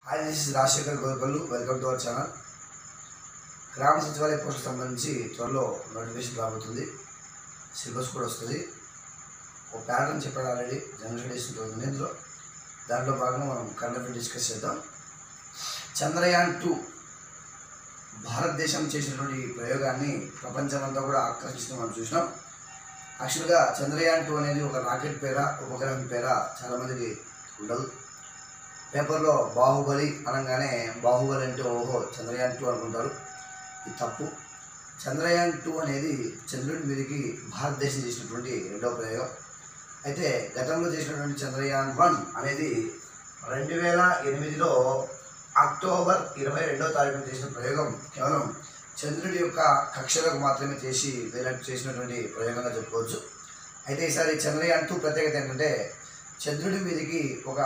Hi this is Rajasekhar Golpallu welcome to our channel గ్రామ సచివాలయ పోస్టుకు సంబంధించి త్వరలో నోటిఫికేషన్ రాబోతుంది సిలబస్ కూడా వస్తుంది ఒక ప్యాటర్న్ చెప్పాడు ఆల్రెడీ జనరల్ స్టడీస్ ఉంటుంది ఇందులో దాంట్లో భాగంగా మనం కరెంట్ డిస్కస్ చేద్దాం చంద్రయాన్ టూ భారతదేశం చేసినటువంటి ఈ ప్రయోగాన్ని ప్రపంచమంతా కూడా ఆకర్షిస్తూ మనం చూసినాం యాక్చువల్గా చంద్రయాన్ టూ అనేది ఒక రాకెట్ పేర ఉపగ్రహం పేర చాలామందికి ఉండదు పేపర్లో బాహుబలి అనగానే బాహుబలి అంటే ఓహో చంద్రయాన్ టూ అనుకుంటారు ఇది తప్పు చంద్రయాన్ టూ అనేది చంద్రుడి మీదకి భారతదేశం చేసినటువంటి రెండవ ప్రయోగం అయితే గతంలో చేసినటువంటి చంద్రయాన్ వన్ అనేది రెండు వేల ఎనిమిదిలో అక్టోబర్ ఇరవై రెండవ తారీఖున చేసిన ప్రయోగం కేవలం చంద్రుడి యొక్క కక్షలకు మాత్రమే చేసి వేలకు చేసినటువంటి ప్రయోగంగా చెప్పుకోవచ్చు అయితే ఈసారి చంద్రయాన్ టూ ప్రత్యేకత ఏంటంటే చంద్రుడి మీదకి ఒక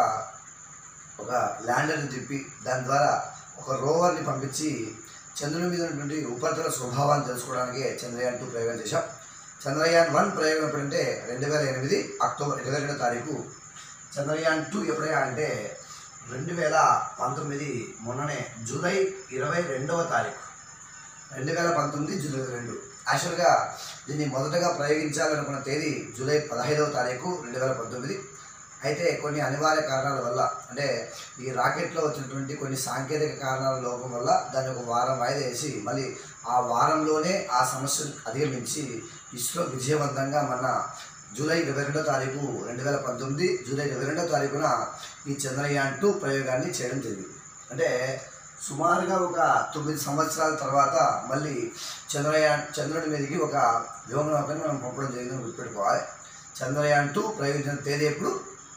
ఒక ల్యాండర్ని తిప్పి దాని ద్వారా ఒక రోవర్ని పంపించి చంద్రుని మీద ఉన్నటువంటి ఉపరితల స్వభావాన్ని తెలుసుకోవడానికి చంద్రయాన్ టూ ప్రయోగం చేశాం చంద్రయాన్ వన్ ప్రయోగం ఎప్పుడంటే రెండు వేల ఎనిమిది అక్టోబర్ ఇరవై రెండో తారీఖు చంద్రయాన్ టూ ఎప్పుడైనా అంటే రెండు వేల పంతొమ్మిది మొన్ననే జూలై ఇరవై రెండవ తారీఖు రెండు వేల పంతొమ్మిది జూలై రెండు యాక్చువల్గా దీన్ని మొదటగా ప్రయోగించాలనుకున్న తేదీ జూలై పదహైదవ తారీఖు రెండు వేల పంతొమ్మిది అయితే కొన్ని అనివార్య కారణాల వల్ల అంటే ఈ రాకెట్లో వచ్చినటువంటి కొన్ని సాంకేతిక కారణాల లోపం వల్ల దాన్ని ఒక వారం వాయిదా వేసి మళ్ళీ ఆ వారంలోనే ఆ సమస్యను అధిగమించి ఇస్రో విజయవంతంగా మన జూలై ఇరవై రెండో తారీఖు రెండు వేల పంతొమ్మిది జూలై ఇరవై రెండో తారీఖున ఈ చంద్రయాన్ టూ ప్రయోగాన్ని చేయడం జరిగింది అంటే సుమారుగా ఒక తొమ్మిది సంవత్సరాల తర్వాత మళ్ళీ చంద్రయాన్ చంద్రుడి మీదకి ఒక వ్యోమనౌకని మనం పంపడం జరిగిందని గుర్తుపెట్టుకోవాలి చంద్రయాన్ టూ ప్రయోగించిన తేదీ ఎప్పుడు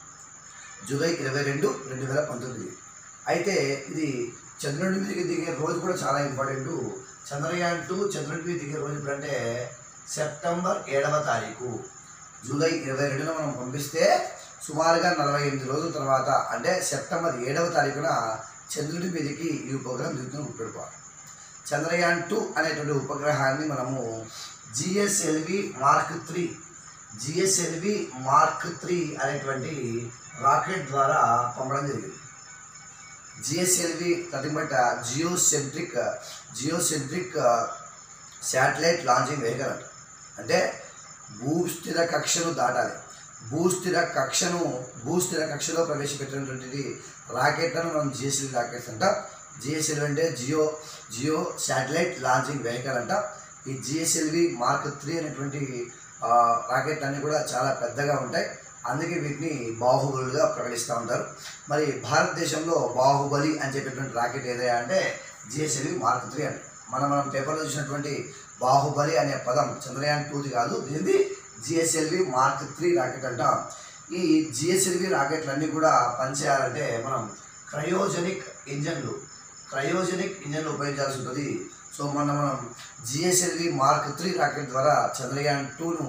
జూలై ఇరవై రెండు రెండు వేల పంతొమ్మిది అయితే ఇది చంద్రుడి మీదకి దిగే రోజు కూడా చాలా ఇంపార్టెంట్ చంద్రయాన్ టూ చంద్రుడి మీద దిగే రోజు ఎప్పుడంటే సెప్టెంబర్ ఏడవ తారీఖు జూలై ఇరవై రెండున మనం పంపిస్తే సుమారుగా నలభై ఎనిమిది రోజుల తర్వాత అంటే సెప్టెంబర్ ఏడవ తారీఖున చంద్రుడి మీదకి ఈ ఉపగ్రహం దిగుతున్న ఉపయోగపడాలి చంద్రయాన్ టూ అనేటువంటి ఉపగ్రహాన్ని మనము GSLV mark three GSLV mark three అనేటువంటి రాకెట్ ద్వారా పంపడం జరిగింది GSLV nothing but geocentric geocentric satellite launching vehicle అంట అంటే భూస్థిర కక్షను దాటాలి భూస్థిర కక్షను భూస్థిర కక్షలో ప్రవేశపెట్టినటువంటిది రాకెట్లను మనం జిఎస్ఎల్ రాకెట్స్ అంట జిఎస్ఎల్ అంటే geo geo satellite launching vehicle అంట ఈ జిఎస్ఎల్వి మార్క్ త్రీ అనేటువంటి ఆ, రాకెట్ అన్నీ కూడా చాలా పెద్దగా ఉంటాయి అందుకే వీటిని బాహుబలుగా ప్రకటిస్తూ ఉంటారు మరి భారతదేశంలో బాహుబలి అని చెప్పేటువంటి రాకెట్ ఏదైనా అంటే జిఎస్ఎల్వి మార్క్ త్రీ అని మనం మనం పేపర్లో చూసినటువంటి బాహుబలి అనే పదం చంద్రయాన్ టూది కాదు దీనిది జిఎస్ఎల్వి మార్క్ త్రీ రాకెట్ అంట ఈ జిఎస్ఎల్వి రాకెట్లన్నీ కూడా పనిచేయాలంటే మనం క్రయోజనిక్ ఇంజన్లు క్రయోజనిక్ ఇంజన్లు ఉపయోగించాల్సి ఉంటుంది సో మొన్న మనం జిఎస్ఎల్వి మార్క్ త్రీ రాకెట్ ద్వారా చంద్రయాన్ టూను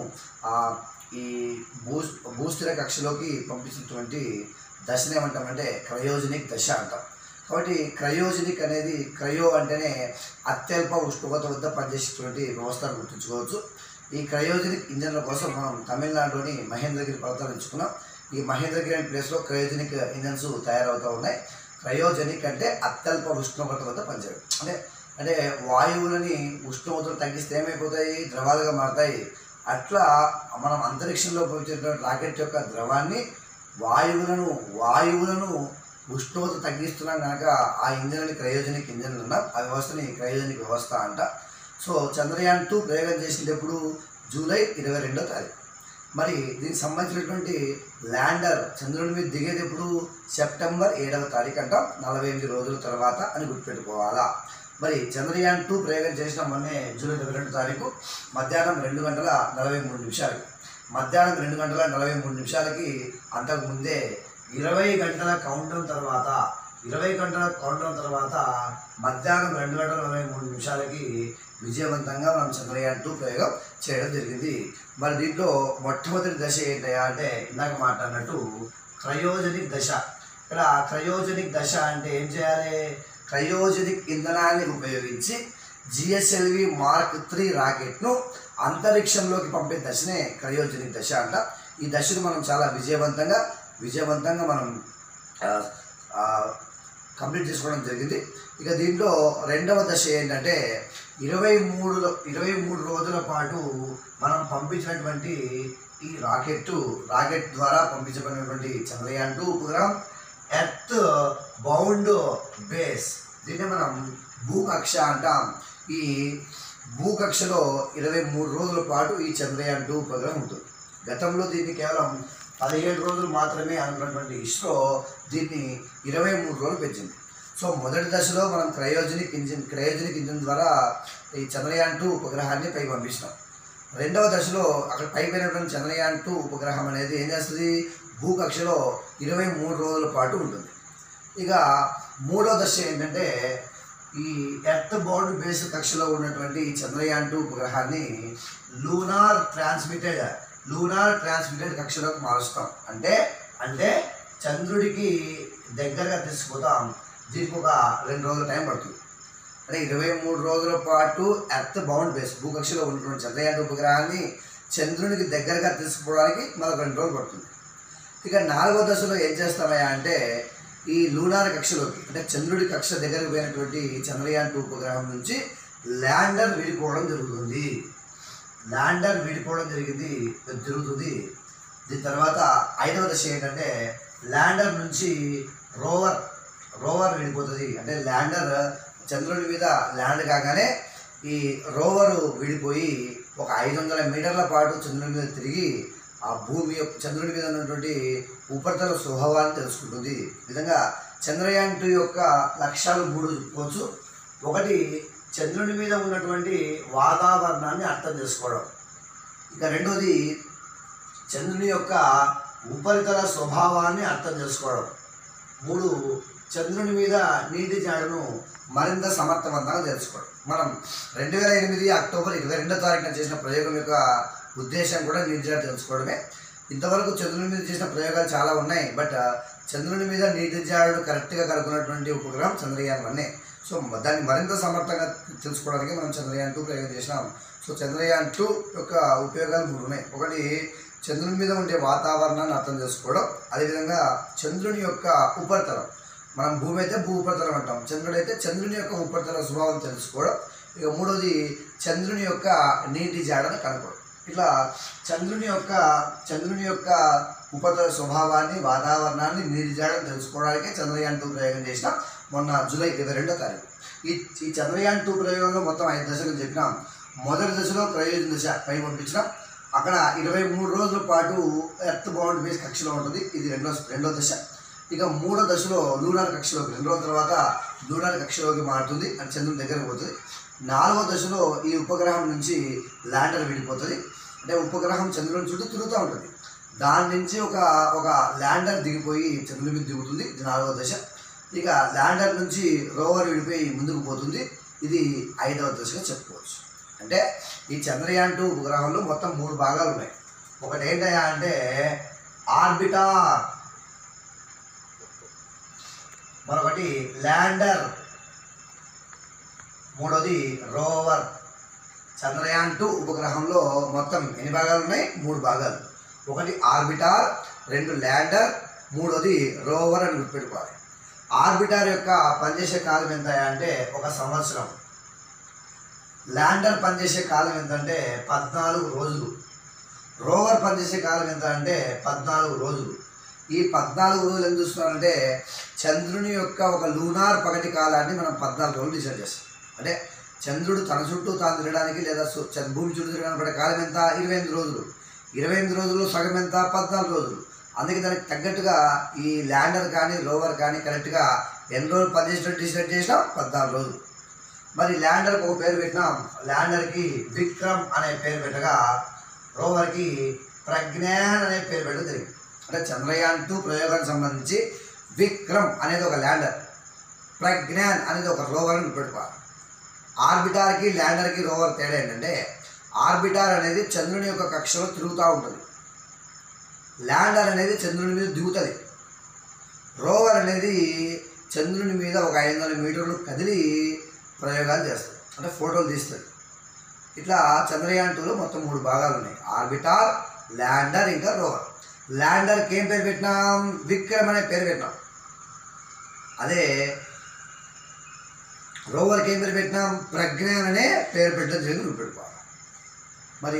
ఈ భూ భూస్థిర కక్షలోకి పంపించినటువంటి దశను ఏమంటామంటే క్రయోజనిక్ దశ అంటాం కాబట్టి క్రయోజనిక్ అనేది క్రయో అంటేనే అత్యల్ప ఉష్ణోగ్రత వద్ద పనిచేసేటువంటి వ్యవస్థను గుర్తుంచుకోవచ్చు ఈ క్రయోజనిక్ ఇంజన్ల కోసం మనం తమిళనాడులోని మహేంద్రగిరి పర్వతాలు ఎంచుకున్నాం ఈ మహేంద్రగిరి అనే ప్లేస్లో క్రయోజనిక్ ఇంజన్స్ తయారవుతూ ఉన్నాయి క్రయోజనిక్ అంటే అత్యల్ప ఉష్ణోగ్రత వద్ద పనిచేయడం అంటే అంటే వాయువులని ఉష్ణోగ్రతలు తగ్గిస్తే ఏమైపోతాయి ద్రవాలుగా మారుతాయి అట్లా మనం అంతరిక్షంలో పోయించేటువంటి రాకెట్ యొక్క ద్రవాన్ని వాయువులను వాయువులను ఉష్ణోగ్రత తగ్గిస్తున్నాం కనుక ఆ ఇంజన్ని క్రయోజనిక్ ఇంజన్లు అన్నాం ఆ వ్యవస్థని క్రయోజనిక్ వ్యవస్థ అంట సో చంద్రయాన్ టూ ప్రయోగం చేసింది ఎప్పుడు జూలై ఇరవై రెండో తారీఖు మరి దీనికి సంబంధించినటువంటి ల్యాండర్ చంద్రుడి మీద దిగేది ఎప్పుడు సెప్టెంబర్ ఏడవ తారీఖు అంటాం నలభై ఎనిమిది రోజుల తర్వాత అని గుర్తుపెట్టుకోవాలా మరి చంద్రయాన్ టూ ప్రయోగం చేసిన మొన్నే జూలై ఇరవై రెండు తారీఖు మధ్యాహ్నం రెండు గంటల నలభై మూడు నిమిషాలు మధ్యాహ్నం రెండు గంటల నలభై మూడు నిమిషాలకి అంతకు ముందే ఇరవై గంటల కౌంటౌన్ తర్వాత ఇరవై గంటల కౌంటౌన్ తర్వాత మధ్యాహ్నం రెండు గంటల నలభై మూడు నిమిషాలకి విజయవంతంగా మనం చంద్రయాన్ టూ ప్రయోగం చేయడం జరిగింది మరి దీంట్లో మొట్టమొదటి దశ ఏంటయ్యా అంటే ఇందాక మాట్లాడినట్టు క్రయోజనిక్ దశ ఇక్కడ క్రయోజనిక్ దశ అంటే ఏం చేయాలి క్రయోజనిక్ ఇంధనాన్ని ఉపయోగించి జిఎస్ఎల్వి మార్క్ త్రీ రాకెట్ను అంతరిక్షంలోకి పంపే దశనే క్రయోజనిక్ దశ అంట ఈ దశను మనం చాలా విజయవంతంగా విజయవంతంగా మనం ఆ, ఆ, కంప్లీట్ చేసుకోవడం జరిగింది ఇక దీంట్లో రెండవ దశ ఏంటంటే ఇరవై మూడులో ఇరవై మూడు రోజుల పాటు మనం పంపించినటువంటి ఈ రాకెట్ రాకెట్ ద్వారా పంపించబడినటువంటి చంద్రయాన్ టూ ఉపగ్రహం ఎర్త్ బౌండ్ బేస్ దీన్ని మనం భూకక్ష అంటాం ఈ భూకక్షలో ఇరవై మూడు రోజుల పాటు ఈ చంద్రయాన్ టూ ఉపగ్రహం ఉంటుంది గతంలో దీన్ని కేవలం పదిహేడు రోజులు మాత్రమే అనుకున్నటువంటి ఇస్రో దీన్ని ఇరవై మూడు రోజులు పెంచింది సో మొదటి దశలో మనం క్రయోజనిక్ ఇంజిన్ క్రయోజనిక్ ఇంజిన్ ద్వారా ఈ చంద్రయాన్ టూ ఉపగ్రహాన్ని పై పంపిస్తాం రెండవ దశలో అక్కడ పైపోయినటువంటి చంద్రయాన్ టూ ఉపగ్రహం అనేది ఏం చేస్తుంది భూకక్షలో ఇరవై మూడు రోజుల పాటు ఉంటుంది ఇక మూడో దశ ఏంటంటే ఈ ఎర్త్ బౌండ్ బేస్ కక్షలో ఉన్నటువంటి ఈ చంద్రయాన్ టూ ఉపగ్రహాన్ని లూనార్ ట్రాన్స్మిటెడ్ లూనార్ ట్రాన్స్మిటెడ్ కక్షలోకి మారుస్తాం అంటే అంటే చంద్రుడికి దగ్గరగా తీసుకుపోతాం దీనికి ఒక రెండు రోజుల టైం పడుతుంది అంటే ఇరవై మూడు రోజుల పాటు ఎర్త్ బౌండ్ బేస్ భూకక్షలో ఉన్నటువంటి చంద్రయాన్ ఉపగ్రహాన్ని చంద్రునికి దగ్గరగా తీసుకుపోవడానికి మనకు రెండు రోజులు పడుతుంది ఇక నాలుగో దశలో ఏం చేస్తామయ్యా అంటే ఈ లూనార్ కక్షలోకి అంటే చంద్రుడి కక్ష దగ్గరకు పోయినటువంటి చంద్రయాన్ టూ ఉపగ్రహం నుంచి ల్యాండర్ విడిపోవడం జరుగుతుంది ల్యాండర్ విడిపోవడం జరిగింది జరుగుతుంది దీని తర్వాత ఐదవ దశ ఏంటంటే ల్యాండర్ నుంచి రోవర్ రోవర్ విడిపోతుంది అంటే ల్యాండర్ చంద్రుడి మీద ల్యాండ్ కాగానే ఈ రోవరు విడిపోయి ఒక ఐదు వందల మీటర్ల పాటు చంద్రుడి మీద తిరిగి ఆ భూమి యొక్క చంద్రుడి మీద ఉన్నటువంటి ఉపరితల స్వభావాన్ని తెలుసుకుంటుంది ఈ విధంగా చంద్రయాన్ టూ యొక్క లక్ష్యాలు మూడు చెప్పుకోవచ్చు ఒకటి చంద్రుడి మీద ఉన్నటువంటి వాతావరణాన్ని అర్థం చేసుకోవడం ఇక రెండోది చంద్రుని యొక్క ఉపరితల స్వభావాన్ని అర్థం చేసుకోవడం మూడు చంద్రుని మీద నీటి జాడను మరింత సమర్థవంతంగా తెలుసుకోవడం మనం రెండు వేల ఎనిమిది అక్టోబర్ ఇరవై రెండో తారీఖున చేసిన ప్రయోగం యొక్క ఉద్దేశం కూడా నీటి జాడ తెలుసుకోవడమే ఇంతవరకు చంద్రుని మీద చేసిన ప్రయోగాలు చాలా ఉన్నాయి బట్ చంద్రుని మీద నీటి జాడను కరెక్ట్గా కనుక్కున్నటువంటి ఉపగ్రహం చంద్రయాన్ వన్నే సో దాన్ని మరింత సమర్థంగా తెలుసుకోవడానికి మనం చంద్రయాన్ టూ ప్రయోగం చేసినాం సో చంద్రయాన్ టూ యొక్క ఉపయోగాలు మూడు ఉన్నాయి ఒకటి చంద్రుని మీద ఉండే వాతావరణాన్ని అర్థం చేసుకోవడం అదేవిధంగా చంద్రుని యొక్క ఉపరితలం మనం భూమి అయితే భూ ఉపరితలం అంటాం చంద్రుడు అయితే చంద్రుని యొక్క ఉపరితల స్వభావం తెలుసుకోవడం ఇక మూడోది చంద్రుని యొక్క నీటి జాడను కనుక్కోవడం ఇట్లా చంద్రుని యొక్క చంద్రుని యొక్క ఉపరితల స్వభావాన్ని వాతావరణాన్ని నీటి జాడను తెలుసుకోవడానికే చంద్రయాన్ టూ ప్రయోగం చేసినాం మొన్న జూలై ఇరవై రెండో తారీఖు ఈ ఈ చంద్రయాన్ టూ ప్రయోగంలో మొత్తం ఐదు దశలు చెప్పినాం మొదటి దశలో ప్రయోజన దశ పై పంపించినాం అక్కడ ఇరవై మూడు రోజుల పాటు ఎర్త్ బౌండ్ బేస్ కక్షలో ఉంటుంది ఇది రెండో రెండో దశ ఇక మూడో దశలో లూనార్ కక్షలోకి రెండు రోజుల తర్వాత లూనార్ కక్షలోకి మారుతుంది అని చంద్రుని దగ్గరకు పోతుంది నాలుగో దశలో ఈ ఉపగ్రహం నుంచి ల్యాండర్ విడిపోతుంది అంటే ఉపగ్రహం చంద్రుని చుట్టూ తిరుగుతూ ఉంటుంది దాని నుంచి ఒక ఒక ల్యాండర్ దిగిపోయి చంద్రుని మీద దిగుతుంది ఇది నాలుగో దశ ఇక ల్యాండర్ నుంచి రోవర్ విడిపోయి ముందుకు పోతుంది ఇది ఐదవ దశగా చెప్పుకోవచ్చు అంటే ఈ చంద్రయాన్ టూ ఉపగ్రహంలో మొత్తం మూడు భాగాలు ఉన్నాయి ఒకటి ఏంటయ్యా అంటే ఆర్బిటార్ మరొకటి ల్యాండర్ మూడోది రోవర్ చంద్రయాన్ టూ ఉపగ్రహంలో మొత్తం ఎన్ని భాగాలు ఉన్నాయి మూడు భాగాలు ఒకటి ఆర్బిటార్ రెండు ల్యాండర్ మూడోది రోవర్ అని గుర్తుపెట్టుకోవాలి ఆర్బిటార్ యొక్క పనిచేసే కాలం ఎంత అంటే ఒక సంవత్సరం ల్యాండర్ పనిచేసే కాలం ఎంత అంటే పద్నాలుగు రోజులు రోవర్ పనిచేసే కాలం ఎంత అంటే పద్నాలుగు రోజులు ఈ పద్నాలుగు రోజులు ఎందుకు చూస్తున్నారంటే చంద్రుని యొక్క ఒక లూనార్ పగటి కాలాన్ని మనం పద్నాలుగు రోజులు డిసైడ్ చేస్తాం అంటే చంద్రుడు తన చుట్టూ తాను తిరగడానికి లేదా సు- చంద్ర- భూమి చుట్టూ తిరగడానికి పడే కాలం ఎంత ఇరవై ఎనిమిది రోజులు ఇరవై ఎనిమిది రోజులు సగం ఎంత పద్నాలుగు రోజులు అందుకే దానికి తగ్గట్టుగా ఈ ల్యాండర్ కానీ రోవర్ కానీ కరెక్ట్గా ఎన్ని రోజులు పనిచేసినట్టు డిసైడ్ చేసినాం పద్నాలుగు రోజులు మరి ల్యాండర్కి ఒక పేరు పెట్టినాం ల్యాండర్కి విక్రమ్ అనే పేరు పెట్టగా రోవర్కి ప్రజ్ఞాన్ అనే పేరు పెట్టడం జరిగింది అంటే చంద్రయాన్ టూ ప్రయోగానికి సంబంధించి విక్రమ్ అనేది ఒక ల్యాండర్ ప్రజ్ఞాన్ అనేది ఒక రోవర్ అని పెట్టుకోవాలి ఆర్బిటార్కి ల్యాండర్కి రోవర్ తేడా ఏంటంటే ఆర్బిటార్ అనేది చంద్రుని యొక్క కక్షలో తిరుగుతూ ఉంటుంది ల్యాండర్ అనేది చంద్రుని మీద దిగుతుంది రోవర్ అనేది చంద్రుని మీద ఒక ఐదు వందల మీటర్లు కదిలి ప్రయోగాలు చేస్తుంది అంటే ఫోటోలు తీస్తుంది ఇట్లా చంద్రయాన్ టూలో మొత్తం మూడు భాగాలు ఉన్నాయి ఆర్బిటార్ ల్యాండర్ ఇంకా రోవర్ ల్యాండర్కి ఏం పేరు పెట్టినాం విక్రమ్ అనే పేరు పెట్టినాం అదే రోవర్కి ఏం పేరు పెట్టినాం ప్రజ్ఞాన్ అనే పేరు పెట్టడం జరిగింది గుర్తుపెట్టుకోవాలి మరి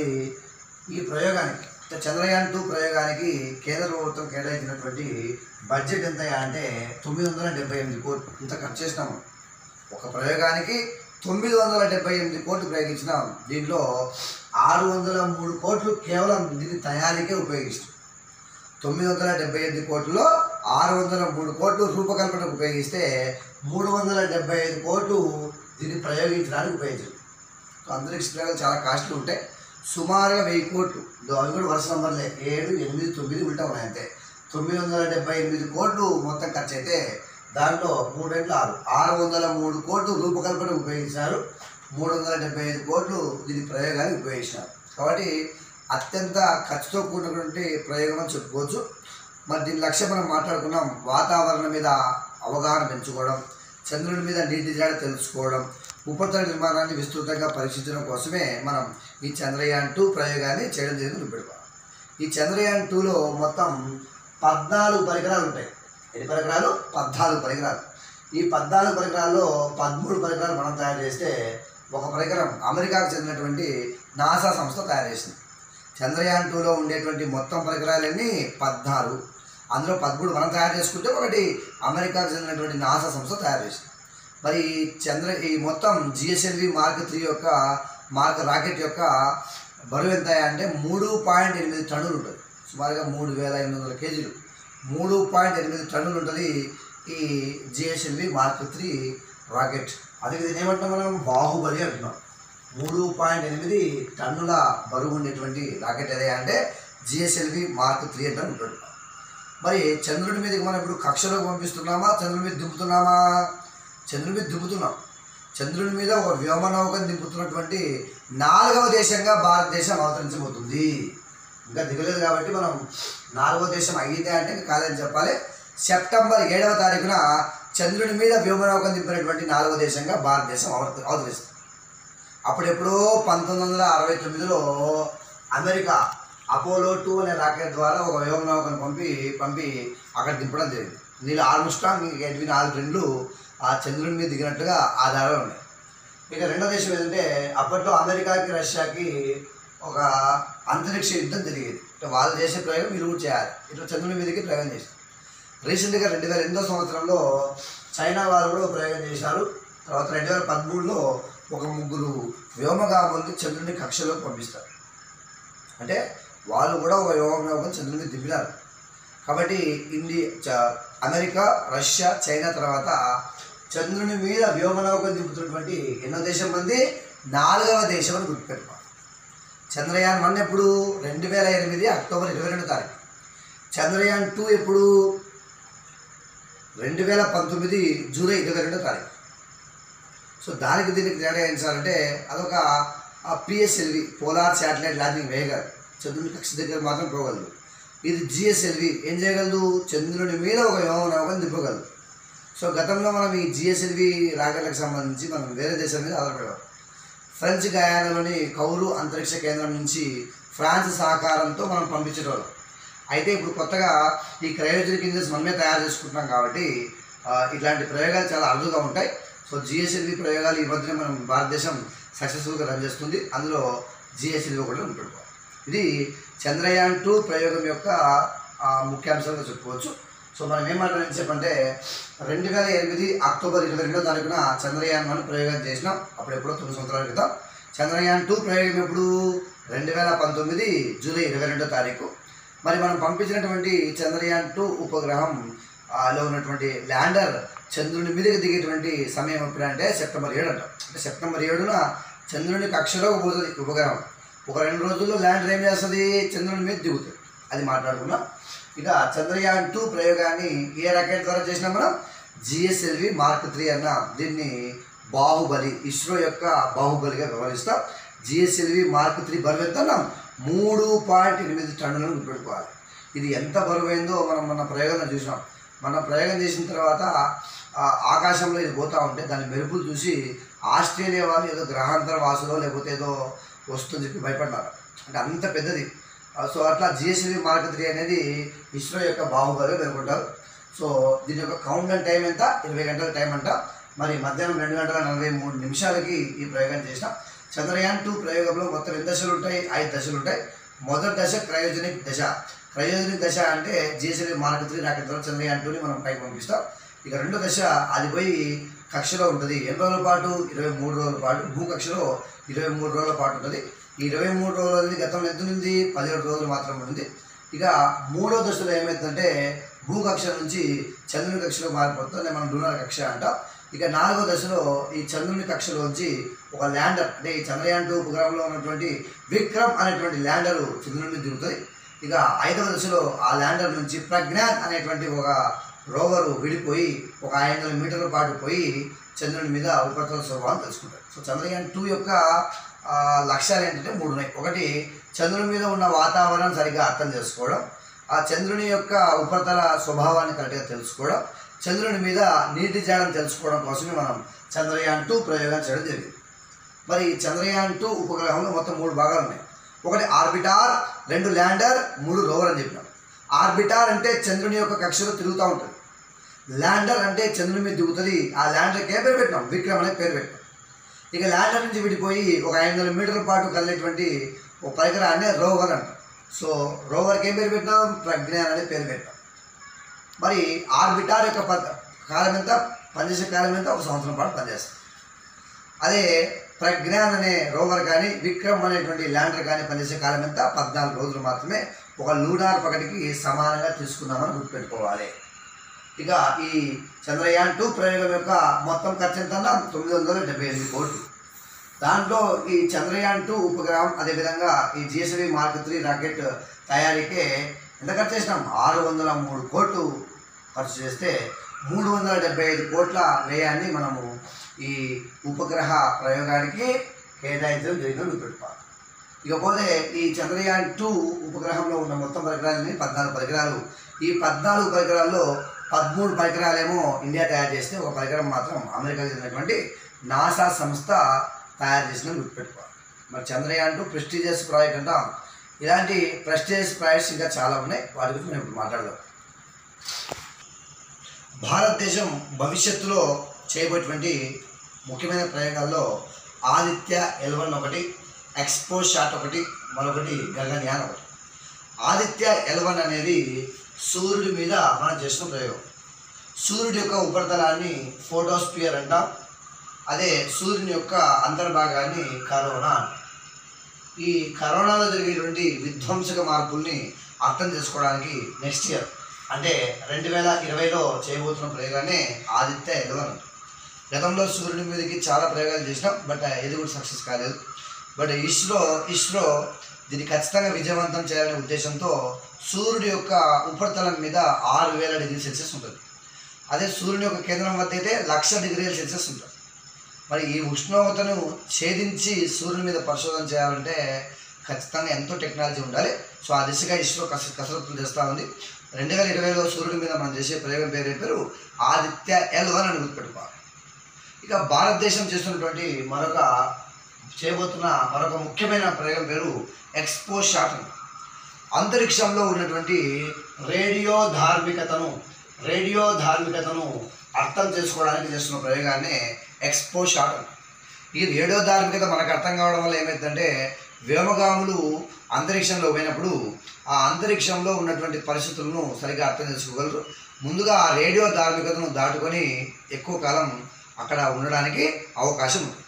ఈ ప్రయోగానికి అంటే చంద్రయాన్ టూ ప్రయోగానికి కేంద్ర ప్రభుత్వం కేటాయించినటువంటి బడ్జెట్ ఎంత అంటే తొమ్మిది వందల డెబ్బై ఎనిమిది కోట్లు ఇంత ఖర్చు చేసినాము ఒక ప్రయోగానికి తొమ్మిది వందల డెబ్బై ఎనిమిది కోట్లు ప్రయోగించినాం దీంట్లో ఆరు వందల మూడు కోట్లు కేవలం దీని తయారీకే ఉపయోగిస్తాం తొమ్మిది వందల డెబ్బై ఎనిమిది కోట్లలో ఆరు వందల మూడు కోట్లు రూపకల్పనకు ఉపయోగిస్తే మూడు వందల డెబ్బై ఐదు కోట్లు దీన్ని ప్రయోగించడానికి ఉపయోగించారు సో అంతరిక్ష ప్రయోగాలు చాలా కాస్ట్లీ ఉంటాయి సుమారుగా వెయ్యి కోట్లు ఇదో అవి కూడా వరుస నంబర్లే ఏడు ఎనిమిది తొమ్మిది ఉల్టా ఉన్నాయి అంతే తొమ్మిది వందల డెబ్బై ఎనిమిది కోట్లు మొత్తం ఖర్చు అయితే దాంట్లో మూడు రెండు ఆరు ఆరు వందల మూడు కోట్లు రూపకల్పన ఉపయోగించారు మూడు వందల డెబ్బై ఐదు కోట్లు దీని ప్రయోగానికి ఉపయోగించినారు కాబట్టి అత్యంత ఖర్చుతో కూడినటువంటి ప్రయోగం అని చెప్పుకోవచ్చు మరి దీని లక్ష్యం మనం మాట్లాడుకున్నాం వాతావరణం మీద అవగాహన పెంచుకోవడం చంద్రుడి మీద నీటి జాడ తెలుసుకోవడం ఉపరితల నిర్మాణాన్ని విస్తృతంగా పరీక్షించడం కోసమే మనం ఈ చంద్రయాన్ టూ ప్రయోగాన్ని చేయడం జరిగింది గుర్తుపెట్టుకోవాలి ఈ చంద్రయాన్ టూలో మొత్తం పద్నాలుగు పరికరాలు ఉంటాయి ఎన్ని పరికరాలు పద్నాలుగు పరికరాలు ఈ పద్నాలుగు పరికరాల్లో పదమూడు పరికరాలు మనం తయారు చేస్తే ఒక పరికరం అమెరికాకు చెందినటువంటి నాసా సంస్థ తయారు చేసింది చంద్రయాన్ టూలో ఉండేటువంటి మొత్తం పరికరాలన్నీ పద్నాలుగు అందులో పదమూడు మనం తయారు చేసుకుంటే ఒకటి అమెరికాకు చెందినటువంటి నాసా సంస్థ తయారు చేసింది మరి ఈ చంద్ర ఈ మొత్తం జిఎస్ఎల్వి మార్క్ త్రీ యొక్క మార్క్ రాకెట్ యొక్క బరువు ఎంత అంటే మూడు పాయింట్ ఎనిమిది టన్నులు ఉంటుంది సుమారుగా మూడు వేల ఎనిమిది వందల కేజీలు మూడు పాయింట్ ఎనిమిది టన్నులు ఉంటుంది ఈ జిఎస్ఎల్వి మార్క్ త్రీ రాకెట్ అది దీన్ని ఏమంటాం మనం బాహుబలి అంటున్నాం మూడు పాయింట్ ఎనిమిది టన్నుల బరువు ఉండేటువంటి రాకెట్ ఏదే అంటే జిఎస్ఎల్వి మార్క్ త్రీ అంటే ఉంటుంది మరి చంద్రుడి మీదకి మనం ఇప్పుడు కక్షలోకి పంపిస్తున్నామా చంద్రుడి మీద దింపుతున్నామా చంద్రుడి మీద దింపుతున్నాం చంద్రుడి మీద ఒక వ్యోమనౌకను దింపుతున్నటువంటి నాలుగవ దేశంగా భారతదేశం అవతరించబోతుంది ఇంకా దిగలేదు కాబట్టి మనం నాలుగవ దేశం అయ్యిందే అంటే ఇంకా కాదని చెప్పాలి సెప్టెంబర్ ఏడవ తారీఖున చంద్రుడి మీద వ్యోమనౌకను దింపినటువంటి నాలుగవ దేశంగా భారతదేశం అవత అవతరిస్తుంది అప్పుడెప్పుడో పంతొమ్మిది వందల అరవై తొమ్మిదిలో అమెరికా అపోలో టూ అనే రాకెట్ ద్వారా ఒక వ్యోమనౌకను పంపి పంపి అక్కడ దింపడం జరిగింది నీళ్ళు ఆల్మోస్టాంగ్ ఎడ్విన్ ఆల్డ్రిన్లు ఆ చంద్రుడి మీద దిగినట్లుగా ఆధారాలు ఉన్నాయి ఇక రెండో దేశం ఏంటంటే అప్పట్లో అమెరికాకి రష్యాకి ఒక అంతరిక్ష యుద్ధం జరిగేది అంటే వాళ్ళు చేసే ప్రయోగం వీళ్ళు కూడా చేయాలి ఇట్లా చంద్రుడి మీదకి ప్రయోగం చేశారు రీసెంట్గా రెండు వేల ఎనిమిదో సంవత్సరంలో చైనా వాళ్ళు కూడా ఒక ప్రయోగం చేశారు తర్వాత రెండు వేల పదమూడులో ఒక ముగ్గురు వ్యోమగాముల్ని చంద్రుని కక్షలోకి పంపిస్తారు అంటే వాళ్ళు కూడా ఒక వ్యోమగామం చంద్రుని మీద దింపినారు కాబట్టి ఇండి చ- అమెరికా రష్యా చైనా తర్వాత చంద్రుని మీద వ్యోమనౌకం దింపుతున్నటువంటి ఎన్నో దేశం మంది నాలుగవ దేశం అని గుర్తుపెట్టుకోవాలి చంద్రయాన్ వన్ ఎప్పుడు రెండు వేల ఎనిమిది అక్టోబర్ ఇరవై రెండు తారీఖు చంద్రయాన్ టూ ఎప్పుడు రెండు వేల పంతొమ్మిది జూలై ఇరవై రెండో తారీఖు సో దానికి దీనికి తేడా ఏం సార్ అంటే అదొక పిఎస్ఎల్వి పోలార్ శాటిలైట్ లాంచింగ్ వేయగలరు చంద్రుని కక్ష దగ్గర మాత్రం పోగలదు ఇది జిఎస్ఎల్వి ఏం చేయగలదు చంద్రుని మీద ఒక వ్యోమనౌకను దింపగలదు సో గతంలో మనం ఈ జిఎస్ఎల్వి రాకెట్లకు సంబంధించి మనం వేరే దేశం మీద ఆధారపడేవాం ఫ్రెంచ్ గయానాలోని కౌలు అంతరిక్ష కేంద్రం నుంచి ఫ్రాన్స్ సహకారంతో మనం పంపించేటోళ్ళం అయితే ఇప్పుడు కొత్తగా ఈ క్రయోజనిక్ ఇంజిన్స్ మనమే తయారు చేసుకుంటున్నాం కాబట్టి ఆ, ఇట్లాంటి ప్రయోగాలు చాలా అరుదుగా ఉంటాయి సో జిఎస్ఎల్వి ప్రయోగాలు ఈ మధ్యన మనం భారతదేశం సక్సెస్ఫుల్గా రన్ చేస్తుంది అందులో జిఎస్ఎల్వి కూడా ఉంటుంది ఇది చంద్రయాన్ టూ ప్రయోగం యొక్క ఆ, ముఖ్యాంశాలుగా చెప్పుకోవచ్చు సో మనం ఏం మాట్లాడాలి చెప్పంటే రెండు వేల ఎనిమిది అక్టోబర్ ఇరవై రెండో తారీఖున చంద్రయాన్ వన్ ప్రయోగం చేసినాం అప్పుడు ఎప్పుడో తొమ్మిది సంవత్సరాల క్రితం చంద్రయాన్ టూ ప్రయోగం ఎప్పుడు రెండు వేల పంతొమ్మిది జూలై ఇరవై రెండో తారీఖు మరి మనం పంపించినటువంటి చంద్రయాన్ టూ ఉపగ్రహం ఆ, లో ఉన్నటువంటి ల్యాండర్ చంద్రుని మీదకి దిగేటువంటి సమయం ఎప్పుడు అంటే సెప్టెంబర్ ఏడు అంటాం అంటే సెప్టెంబర్ ఏడున చంద్రుని కక్షలోకి పోతుంది ఉపగ్రహం ఒక రెండు రోజుల్లో ల్యాండర్ ఏం చేస్తుంది చంద్రుని మీద దిగుతుంది అది మాట్లాడుకున్నాం ఇక చంద్రయాన్ టూ ప్రయోగాన్ని ఏ రాకెట్ ద్వారా చేసినాం మనం జిఎస్ఎల్వి మార్క్ త్రీ అన్న దీన్ని బాహుబలి ఇస్రో యొక్క బాహుబలిగా వ్యవహరిస్తాం జిఎస్ఎల్వి మార్క్ త్రీ బరువు ఎంత అన్నాం మూడు పాయింట్ ఎనిమిది టన్నులను గుర్తుపెట్టుకోవాలి ఇది ఎంత బరువైందో మనం మన ప్రయోగంలో చూసాం మన ప్రయోగం చేసిన తర్వాత ఆ ఆకాశంలో ఇది పోతా ఉంటే దాని మెరుపులు చూసి ఆస్ట్రేలియా వాళ్ళు ఏదో గ్రహాంతర వాసులో లేకపోతే ఏదో వస్తుందని చెప్పి భయపడ్డారు అంటే అంత పెద్దది ఆ, సో అట్లా జిఎస్ఎల్వి మార్క్ త్రీ అనేది ఇస్రో యొక్క బాహుబలిగా పేర్కొంటారు సో దీని యొక్క కౌంట్ అండ్ టైం ఎంత ఇరవై గంటల టైం అంట మరి మధ్యాహ్నం రెండు గంటల నలభై మూడు నిమిషాలకి ఈ ప్రయోగం చేసినాం చంద్రయాన్ టూ ప్రయోగంలో మొత్తం ఎన్ని దశలు ఉంటాయి ఐదు దశలు ఉంటాయి మొదటి దశ క్రయోజనిక్ దశ క్రయోజనిక్ దశ అంటే జీఎస్ఎల్ మార్క్ త్రీ రాకెట్ ద్వారా చంద్రయాన్ టూని మనం పైకి పంపిస్తాం ఇక రెండో దశ అది పోయి కక్షలో ఉంటుంది ఎన్ని రోజుల పాటు ఇరవై మూడు రోజుల పాటు భూకక్షలో ఇరవై మూడు రోజుల పాటు ఉంటుంది ఈ ఇరవై మూడు రోజులు అనేది గతంలో ఎంత ఉంది పదిహేడు రోజులు మాత్రమే ఉంది ఇక మూడో దశలో ఏమవుతుందంటే భూకక్ష నుంచి చంద్రుని కక్షలో మారిపోతుంది మనం లూనార్ కక్ష అంటాం ఇక నాలుగో దశలో ఈ చంద్రుని కక్షలోంచి ఒక ల్యాండర్ అంటే ఈ చంద్రయాన్ టూ ఉపగ్రహంలో ఉన్నటువంటి విక్రమ్ అనేటువంటి ల్యాండర్ చంద్రుని దిగుతుంది ఇక ఐదవ దశలో ఆ ల్యాండర్ నుంచి ప్రజ్ఞాన్ అనేటువంటి ఒక రోవరు విడిపోయి ఒక ఐదు వందల మీటర్ల పాటు పోయి చంద్రుని మీద ఉపరితల స్వభావం తెలుసుకుంటారు సో చంద్రయాన్ టూ యొక్క ఆ, లక్ష్యాలు ఏంటంటే మూడు ఉన్నాయి ఒకటి చంద్రుని మీద ఉన్న వాతావరణం సరిగ్గా అర్థం చేసుకోవడం ఆ చంద్రుని యొక్క ఉపరితల స్వభావాన్ని కరెక్ట్గా తెలుసుకోవడం చంద్రుని మీద నీటి జాడం తెలుసుకోవడం కోసమే మనం చంద్రయాన్ టూ ప్రయోగం చేయడం జరిగింది మరి ఈ చంద్రయాన్ టూ ఉపగ్రహంలో మొత్తం మూడు భాగాలు ఉన్నాయి ఒకటి ఆర్బిటార్ రెండు ల్యాండర్ మూడు రోవర్ అని చెప్పినాం ఆర్బిటార్ అంటే చంద్రుని యొక్క కక్షలో తిరుగుతూ ఉంటుంది ల్యాండర్ అంటే చంద్రుని మీద దిగుతుంది ఆ ల్యాండర్కి ఏ పేరు పెట్టినాం విక్రమ్ అనే పేరు పెట్టినాం ఇక ల్యాండర్ నుంచి విడిపోయి ఒక ఐదు వందల మీటర్ల పాటు కదిలేటువంటి ఒక పరికరాన్ని రోవర్ అంటాం సో రోవర్కి ఏం పేరు పెట్టినాం ప్రజ్ఞాన్ అనే పేరు పెట్టాం మరి ఆర్బిటార్ యొక్క ప- కాలం ఎంత పనిచేసే కాలం ఎంత ఒక సంవత్సరం పాటు పనిచేస్తుంది అదే ప్రజ్ఞాన్ అనే రోవర్ కానీ విక్రమ్ అనేటువంటి ల్యాండర్ కానీ పనిచేసే కాలం ఎంత పద్నాలుగు రోజులు మాత్రమే ఒక లూనార్ పకటికి సమానంగా తీసుకున్నామని గుర్తుపెట్టుకోవాలి ఇక ఈ చంద్రయాన్ టూ ప్రయోగం యొక్క మొత్తం ఖర్చు ఎంత అన్నా తొమ్మిది వందల డెబ్బై ఎనిమిది కోట్లు దాంట్లో ఈ చంద్రయాన్ టూ ఉపగ్రహం అదేవిధంగా ఈ జిఎస్ఎల్వి మార్క్ త్రీ రాకెట్ తయారీకే ఎంత ఖర్చు చేసినాం ఆరు వందల మూడు కోట్లు ఖర్చు చేస్తే మూడు వందల డెబ్బై ఐదు కోట్ల వ్యయాన్ని మనము ఈ ఉపగ్రహ ప్రయోగానికి కేటాయించడం జరిగిందని గుర్తుపెట్టుకోవాలి ఇకపోతే ఈ చంద్రయాన్ టూ ఉపగ్రహంలో ఉన్న మొత్తం పరికరాలని పద్నాలుగు పరికరాలు ఈ పద్నాలుగు పరికరాల్లో పదమూడు పరికరాలేమో ఇండియా తయారు చేస్తే ఒక పరికరం మాత్రం అమెరికాకి చెందినటువంటి నాసా సంస్థ తయారు చేసిందని గుర్తుపెట్టుకోవాలి మరి చంద్రయాన్ టూ ప్రెస్టీజియస్ ప్రాజెక్ట్ అంటాం ఇలాంటి ప్రెస్టీజియస్ ప్రాజెక్ట్స్ ఇంకా చాలా ఉన్నాయి వాటి గురించి మనం ఇప్పుడు మాట్లాడదాం భారతదేశం భవిష్యత్తులో చేయబోయేటువంటి ముఖ్యమైన ప్రయోగాల్లో ఆదిత్య ఎల్వన్ ఒకటి ఎక్స్పో షాట్ ఒకటి మరొకటి గగన్యాన్ ఒకటి ఆదిత్య ఎల్వన్ అనేది సూర్యుడి మీద మనం చేసిన ప్రయోగం సూర్యుడి యొక్క ఉపరితలాన్ని ఫోటోస్పియర్ అంటాం అదే సూర్యుని యొక్క అంతర్భాగాన్ని కరోనా అంటాం ఈ కరోనాలో జరిగేటువంటి విధ్వంసక మార్పుల్ని అర్థం చేసుకోవడానికి నెక్స్ట్ ఇయర్ అంటే రెండు వేల ఇరవైలో చేయబోతున్న ప్రయోగాన్ని ఆదిత్య ఎలవన్ గతంలో సూర్యుడి మీదకి చాలా ప్రయోగాలు చేసినాం బట్ ఇది కూడా సక్సెస్ కాలేదు బట్ ఇస్రో ఇస్రో దీన్ని ఖచ్చితంగా విజయవంతం చేయాలనే ఉద్దేశంతో సూర్యుడి యొక్క ఉపరితలం మీద ఆరు వేల డిగ్రీ సెల్సియస్ ఉంటుంది అదే సూర్యుని యొక్క కేంద్రం వద్ద అయితే లక్ష డిగ్రీల సెల్సియస్ ఉంటుంది మరి ఈ ఉష్ణోగ్రతను ఛేదించి సూర్యుని మీద పరిశోధన చేయాలంటే ఖచ్చితంగా ఎంతో టెక్నాలజీ ఉండాలి సో ఆ దిశగా ఇస్రో కస కసరత్తులు చేస్తూ ఉంది రెండు వేల ఇరవైలో సూర్యుడి మీద మనం చేసే ప్రయోగం పేరు పేరు ఆదిత్య ఎల్ వన్ అని గుర్తుపెట్టుకోవాలి ఇక భారతదేశం చేస్తున్నటువంటి మరొక చేయబోతున్న మరొక ముఖ్యమైన ప్రయోగం పేరు ఎక్స్పో షాట్ అని. అంతరిక్షంలో ఉన్నటువంటి రేడియో ధార్మికతను రేడియో ధార్మికతను అర్థం చేసుకోవడానికి చేస్తున్న ప్రయోగాన్ని ఎక్స్పో షాట్ అని. ఈ రేడియో ధార్మికత మనకు అర్థం కావడం వల్ల ఏమైందంటే వ్యోమగాములు అంతరిక్షంలో పోయినప్పుడు ఆ అంతరిక్షంలో ఉన్నటువంటి పరిస్థితులను సరిగా అర్థం చేసుకోగలరు ముందుగా ఆ రేడియో ధార్మికతను దాటుకొని ఎక్కువ కాలం అక్కడ ఉండడానికి అవకాశం ఉంది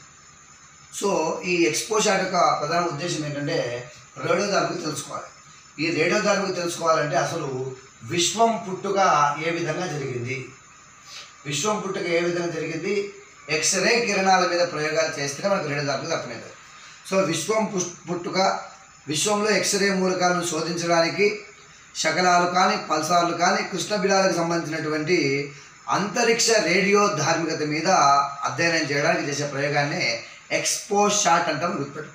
సో ఈ ఎక్స్పో షాట్ యొక్క ప్రధాన ఉద్దేశం ఏంటంటే రేడియో ధార్మిక తెలుసుకోవాలి ఈ రేడియో ధార్మిక తెలుసుకోవాలంటే అసలు విశ్వం పుట్టుక ఏ విధంగా జరిగింది విశ్వం పుట్టుక ఏ విధంగా జరిగింది ఎక్స్రే కిరణాల మీద ప్రయోగాలు చేస్తేనే మనకు రేడియో ధార్మిక అర్థమవుతుంది సో విశ్వం పుష్- పుట్టుక విశ్వంలో ఎక్స్రే మూలకాలను శోధించడానికి శకలాలు కానీ పల్సార్లు కానీ కృష్ణబిలాలకు సంబంధించినటువంటి అంతరిక్ష రేడియో ధార్మికత మీద అధ్యయనం చేయడానికి చేసే ప్రయోగాన్ని ఎక్స్పో షాట్ అంటాం గుర్తుపెట్టుకోవాలి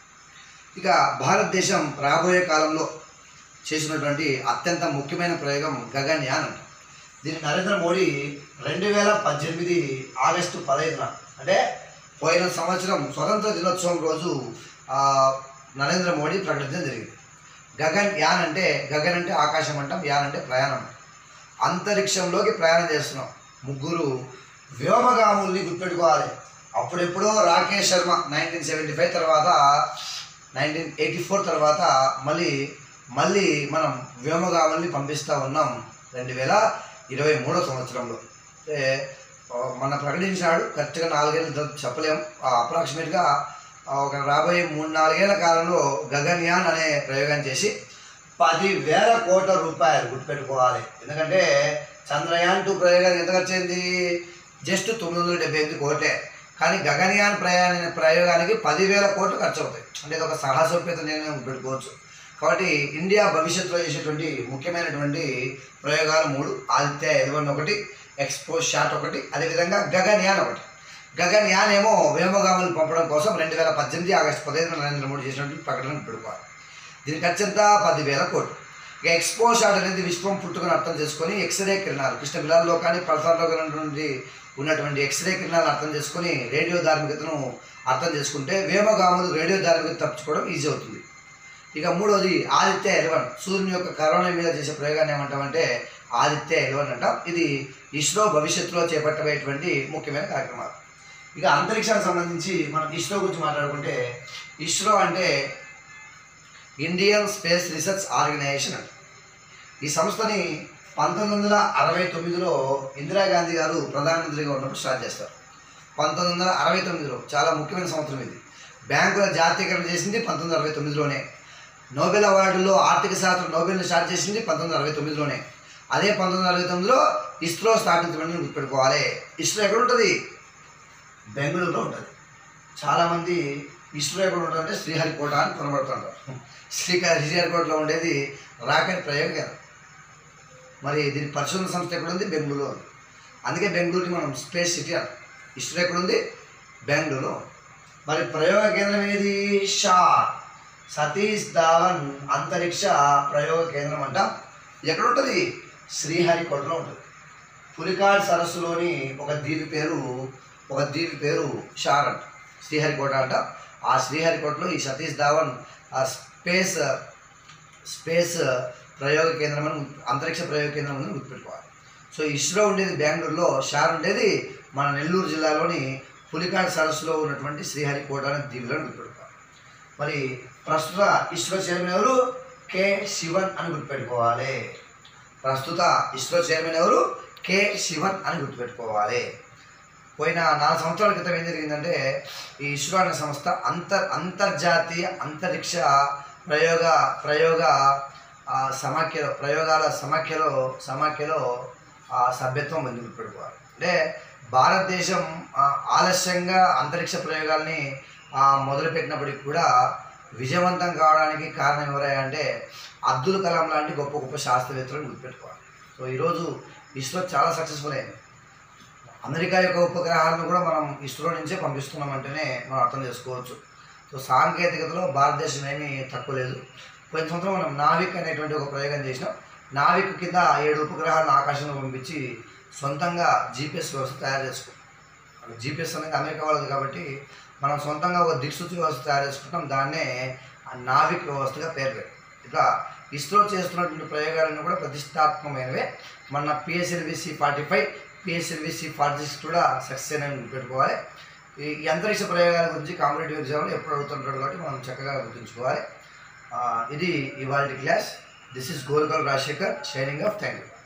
ఇక భారతదేశం రాబోయే కాలంలో చేసినటువంటి అత్యంత ముఖ్యమైన ప్రయోగం గగన్యాన్ అంటాం దీన్ని నరేంద్ర మోడీ రెండు వేల పద్దెనిమిది ఆగస్టు పదహైదున అంటే పోయిన సంవత్సరం స్వతంత్ర దినోత్సవం రోజు ఆ, నరేంద్ర మోడీ ప్రకటించడం జరిగింది గగన్ యాన్ అంటే గగన్ అంటే ఆకాశం అంటాం యాన్ అంటే ప్రయాణం అంతరిక్షంలోకి ప్రయాణం చేస్తున్నాం ముగ్గురు వ్యోమగాముల్ని గుర్తుపెట్టుకోవాలి అప్పుడెప్పుడో Rakesh Sharma nineteen seventy five తర్వాత నైన్టీన్ ఎయిటీ ఫోర్ తర్వాత మళ్ళీ మళ్ళీ మనం వ్యోమగాముల్ని పంపిస్తూ ఉన్నాం రెండు వేల ఇరవై మూడో సంవత్సరంలో అంటే ఆ, మన ప్రకటించినాడు కరెక్ట్గా నాలుగేళ్ళు ద- చెప్పలేం అప్రాక్సిమేట్గా ఒక రాబోయే మూడు నాలుగేళ్ల కాలంలో గగన్యాన్ అనే ప్రయోగం చేసి పదివేల కోట్ల రూపాయలు గుర్తుపెట్టుకోవాలి ఎందుకంటే చంద్రయాన్ టూ ప్రయోగానికి ఎంత ఖర్చు అయింది జస్ట్ తొమ్మిది వందల డెబ్బై ఎనిమిది కోట్లే కానీ గగన్యాన్ ప్రయాణ ప్రయోగానికి పదివేల కోట్లు ఖర్చు అవుతాయి అంటే ఇది ఒక సాహసోపేత నిర్ణయం పెట్టుకోవచ్చు కాబట్టి ఇండియా భవిష్యత్తులో చేసేటువంటి ముఖ్యమైనటువంటి ప్రయోగాలు మూడు ఆదిత్య ఎలవన్ ఒకటి ఎక్స్పోజ్ షాట్ ఒకటి అదేవిధంగా గగన్యాన్ ఒకటి గగన్యాన్ ఏమో వ్యోమగాములు పంపడం కోసం రెండు వేల పద్దెనిమిది ఆగస్టు పదిహేను నరేంద్ర మోడీ చేసినటువంటి ప్రకటన పెట్టుకోవాలి దీని ఖర్చు ఎంత పదివేల కోట్లు ఇక ఎక్స్పో షాట్ అనేది విశ్వం పుట్టుకొని అర్థం చేసుకొని ఎక్స్రే కిరణాలు కృష్ణ బిలాల్లో కానీ పల్సార్లో కానీ ఉన్నటువంటి ఉన్నటువంటి ఎక్స్రే కిరణాలను అర్థం చేసుకొని రేడియో ధార్మికతను అర్థం చేసుకుంటే వ్యోమగాములు రేడియో ధార్మికత తప్పించుకోవడం ఈజీ అవుతుంది ఇక మూడోది ఆదిత్య ఎలవన్ సూర్యుని యొక్క కరోనా మీద చేసే ప్రయోగాన్ని ఏమంటామంటే ఆదిత్య ఎలవన్ అంటాం ఇది ఇస్రో భవిష్యత్తులో చేపట్టబోయేటువంటి ముఖ్యమైన కార్యక్రమాలు ఇక అంతరిక్షానికి సంబంధించి మనం ఇస్రో గురించి మాట్లాడుకుంటే ఇస్రో అంటే ఇండియన్ స్పేస్ రీసెర్చ్ ఆర్గనైజేషన్ అంట ఈ సంస్థని పంతొమ్మిది వందల అరవై తొమ్మిదిలో ఇందిరాగాంధీ గారు ప్రధానమంత్రిగా ఉన్నప్పుడు స్టార్ట్ చేస్తారు పంతొమ్మిది వందల అరవై తొమ్మిదిలో చాలా ముఖ్యమైన సంవత్సరం ఇది బ్యాంకుల జాతీయకరణ చేసింది పంతొమ్మిది వందల అరవై తొమ్మిదిలోనే నోబెల్ అవార్డులో ఆర్థిక శాస్త్రం నోబెల్ని స్టార్ట్ చేసింది పంతొమ్మిది వందల అరవై తొమ్మిదిలోనే అదే పంతొమ్మిది వందల అరవై తొమ్మిదిలో ఇస్రో స్థాపించబడి గుర్తుపెట్టుకోవాలి ఇస్రో ఎక్కడ ఉంటుంది బెంగళూరులో ఉంటుంది చాలామంది ఇస్రో ఎక్కడ ఉంటుందంటే శ్రీహరికోట అని కొనబడుతుంటారు శ్రీహరి శ్రీహరికోటలో ఉండేది రాకెట్ ప్రయోగ కేంద్రం మరి దీని పరిశోధన సంస్థ ఎక్కడ ఉంది బెంగళూరులో ఉంది అందుకే బెంగళూరుని మనం స్పేస్ సిటీ అంటాం ఇస్రో ఎక్కడ ఉంది బెంగళూరులో ఉంది. మరి ప్రయోగ కేంద్రం ఏది షార్ సతీష్ ధావన్ అంతరిక్ష ప్రయోగ కేంద్రం అంట ఎక్కడ ఉంటుంది శ్రీహరికోటలో ఉంటుంది పులికాడ్ సరస్సులోని ఒక దీవి పేరు ఒక దీవి పేరు షార్ అంట శ్రీహరికోట అంట ఆ శ్రీహరికోటలో ఈ సతీష్ ధావన్ ఆ స్పేస్ స్పేస్ ప్రయోగ కేంద్రం అని అంతరిక్ష ప్రయోగ కేంద్రం అని గుర్తుపెట్టుకోవాలి సో ఇస్రో ఉండేది బెంగళూరులో షార్ ఉండేది మన నెల్లూరు జిల్లాలోని పులికాడ్ సరస్సులో ఉన్నటువంటి శ్రీహరికోట అనే దీవిలో గుర్తుపెట్టుకోవాలి మరి ప్రస్తుత ఇస్రో చైర్మన్ ఎవరు కె శివన్ అని గుర్తుపెట్టుకోవాలి ప్రస్తుత ఇస్రో చైర్మన్ ఎవరు కె శివన్ అని గుర్తుపెట్టుకోవాలి పోయిన నాలుగు సంవత్సరాల క్రితం ఏం జరిగిందంటే ఈ ఇస్రో అనే సంస్థ అంతర్ అంతర్జాతీయ అంతరిక్ష ప్రయోగ ప్రయోగ ఆ, సమాఖ్యలో ప్రయోగాల సమాఖ్యలో సమాఖ్యలో ఆ, సభ్యత్వం మంది గుర్తుపెట్టుకోవాలి అంటే భారతదేశం ఆ, ఆలస్యంగా అంతరిక్ష ప్రయోగాల్ని ఆ, మొదలుపెట్టినప్పటికి కూడా విజయవంతం కావడానికి కారణం ఎవరయ్యా అంటే అబ్దుల్ కలాం లాంటి గొప్ప గొప్ప శాస్త్రవేత్తలను గుర్తుపెట్టుకోవాలి సో ఈరోజు ఇస్రో చాలా సక్సెస్ఫుల్ అయింది అమెరికా యొక్క ఉపగ్రహాలను కూడా మనం ఇస్రో నుంచే పంపిస్తున్నామంటేనే మనం అర్థం చేసుకోవచ్చు సో సాంకేతికతలో భారతదేశం ఏమీ తక్కువ లేదు పోయిన సంవత్సరం మనం నావిక్ అనేటువంటి ఒక ప్రయోగం చేసినాం నావిక్ కింద ఏడు ఉపగ్రహాలను ఆకాశంలో పంపించి సొంతంగా జీపీఎస్ వ్యవస్థ తయారు చేసుకున్నాం జీపీఎస్ అనేది అమెరికా వాళ్ళది కాబట్టి మనం సొంతంగా ఒక దిక్సూచి వ్యవస్థ తయారు చేసుకుంటాం దాన్నే ఆ నావిక్ వ్యవస్థగా పేరు పెట్టాం ఇట్లా ఇస్రో చేస్తున్నటువంటి ప్రయోగాలన్నీ కూడా ప్రతిష్టాత్మకమైనవే మన PSLV C forty five PSLV C forty six కూడా సక్సెస్ అయిన పెట్టుకోవాలి ఈ ఈ అంతరిక్ష ప్రయోగాల గురించి కాంపిటేటివ్ ఎగ్జామ్లో ఎప్పుడు అడుగుతుంటాడు కాబట్టి మనం చక్కగా గుర్తుంచుకోవాలి ఆ, ఇది ఇవాళ class this is Golgal Rajasekhar shining off thank you